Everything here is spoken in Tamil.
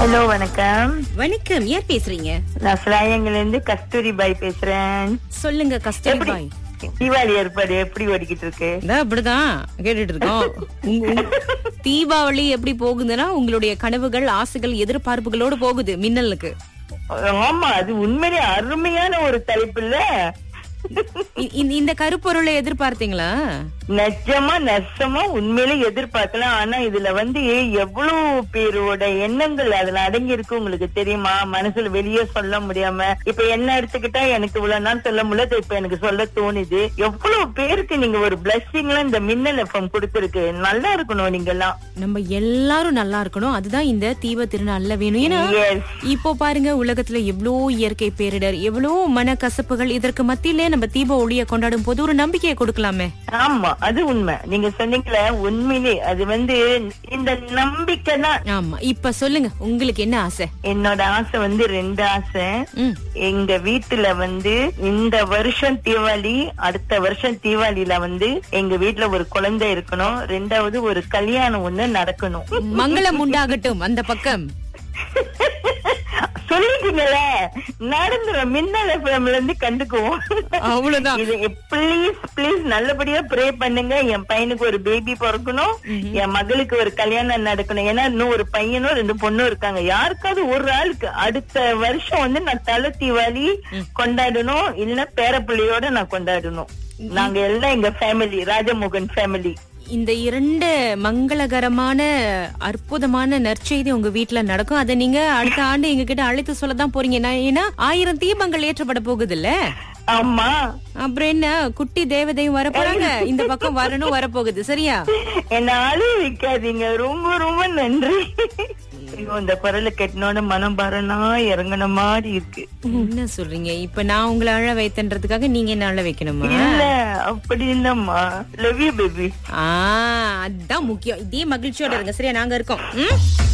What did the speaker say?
ஹலோ வணக்கம் வணக்கம் யார் பேசுறீங்க நான் சிலாயங்கள்ல இருந்து கஸ்தூரி பாய் பேசுறேன் சொல்லுங்க கஸ்தூரி எப்படி பாய் தீபாவளி ஏற்பாடு எப்படி ஓடிக்கிட்டு இருக்கு இந்த அப்படிதான் கேட்டுட்டு இருக்கோம் உங்க- உங்க- தீபாவளி எப்படி போகுதுன்னா உங்களுடைய கனவுகள் ஆசைகள் எதிர்பார்ப்புகளோடு போகுது மின்னலுக்கு ஆமா அது உண்மையிலே அருமையான ஒரு தலைப்பு இல்ல இ- இந்த- இந்த கருப்பொருளை எதிர்பார்த்தீங்களா நிஜமா நெசமா உண்மையிலே எதிர்பார்க்கலாம் ஆனா இதுல வந்து எவ்வளவு பேரோட எண்ணங்கள் அதுல அடங்கி இருக்கு உங்களுக்கு தெரியுமா மனசுல வெளியே சொல்ல முடியாம இப்ப என்ன எடுத்துக்கிட்டா எனக்கு இவ்வளவு நாள் சொல்ல முடியல இப்ப எனக்கு சொல்ல தோணுது எவ்வளவு பேருக்கு நீங்க ஒரு பிளஸ்ஸிங்லாம் இந்த மின்னல் எஃப்எம் கொடுத்துருக்கு நல்லா இருக்கணும் நீங்க எல்லாம் நம்ம எல்லாரும் நல்லா இருக்கணும் அதுதான் இந்த தீப திருநாள்ல வேணும் ஏன்னா Yes. இப்போ பாருங்க உலகத்துல எவ்வளோ இயற்கை பேரிடர் எவ்வளோ மனக்கசப்புகள் இதற்கு மத்தியிலே நம்ம தீப ஒளியை கொண்டாடும் போது ஒரு நம்பிக்கையை கொடுக்கலாமே ஆமா அது உண்மை நீங்க சொன்னீங்களே உண்மையிலே அது வந்து இந்த நம்பிக்கை தான் ஆமா இப்ப சொல்லுங்க உங்களுக்கு என்ன ஆசை என்னோட ஆசை வந்து ரெண்டு ஆசை ம் எங்க வீட்டுல வந்து இந்த வருஷம் தீபாவளி அடுத்த வருஷம் தீபாவளியில வந்து எங்க வீட்டுல ஒரு குழந்தை இருக்கணும் ரெண்டாவது ஒரு கல்யாணம் ஒண்ணு நடக்கணும் மங்களம் உண்டாகட்டும் அந்த பக்கம் சொல்லிட்டீங்களே நடந்துரும் மின்னல் எஃப்எம்ல இருந்து கண்டுக்குவோம் அவ்வளவுதான் இது ப்ளீஸ் ப்ளீஸ் நல்லபடியா ப்ரே பண்ணுங்க என் பையனுக்கு ஒரு பேபி பிறக்கணும் என் மகளுக்கு ஒரு கல்யாணம் நடக்கணும் ஏன்னா இன்னும் ஒரு பையனும் ரெண்டு பொண்ணும் இருக்காங்க யாருக்காவது ஒரு ஆளுக்கு அடுத்த வருஷம் வந்து நான் தலை தீபாவளி கொண்டாடணும் இல்ல பேரப்பிள்ளையோட நான் கொண்டாடணும் நாங்க எல்லாம் எங்க ஃபேமிலி ராஜமோகன் ஃபேமிலி இந்த இரண்டு மங்களகரமான அற்புதமான நற்செய்தி உங்க வீட்ல நடக்கும் அதை நீங்க அடுத்த ஆண்டு எங்க கிட்ட அழைத்து சொல்லதான் போறீங்க நான் ஏன்னா ஆயிரம் தீபங்கள் ஏற்றப்பட போகுது இல்ல ஆமா அப்புறம் என்ன குட்டி தேவதையும் வர போறாங்க இந்த பக்கம் வரணும் வரப்போகுது சரியா என்ன அழு வைக்காதீங்க ரொம்ப ரொம்ப நன்றி ஐயோ, இந்த குரலை கெட்டினோட மனம் பரணா இறங்கின மாதிரி இருக்கு என்ன சொல்றீங்க இப்ப நான் உங்களை அழ வைத்தன்றதுக்காக நீங்க என்ன அழ வைக்கணுமா இல்ல அப்படி இல்லம்மா லவ் யூ பேபி ஆ அதான் முக்கியம் இதே மகிழ்ச்சியோட இருங்க சரியா நாங்க இருக்கோம் ம்?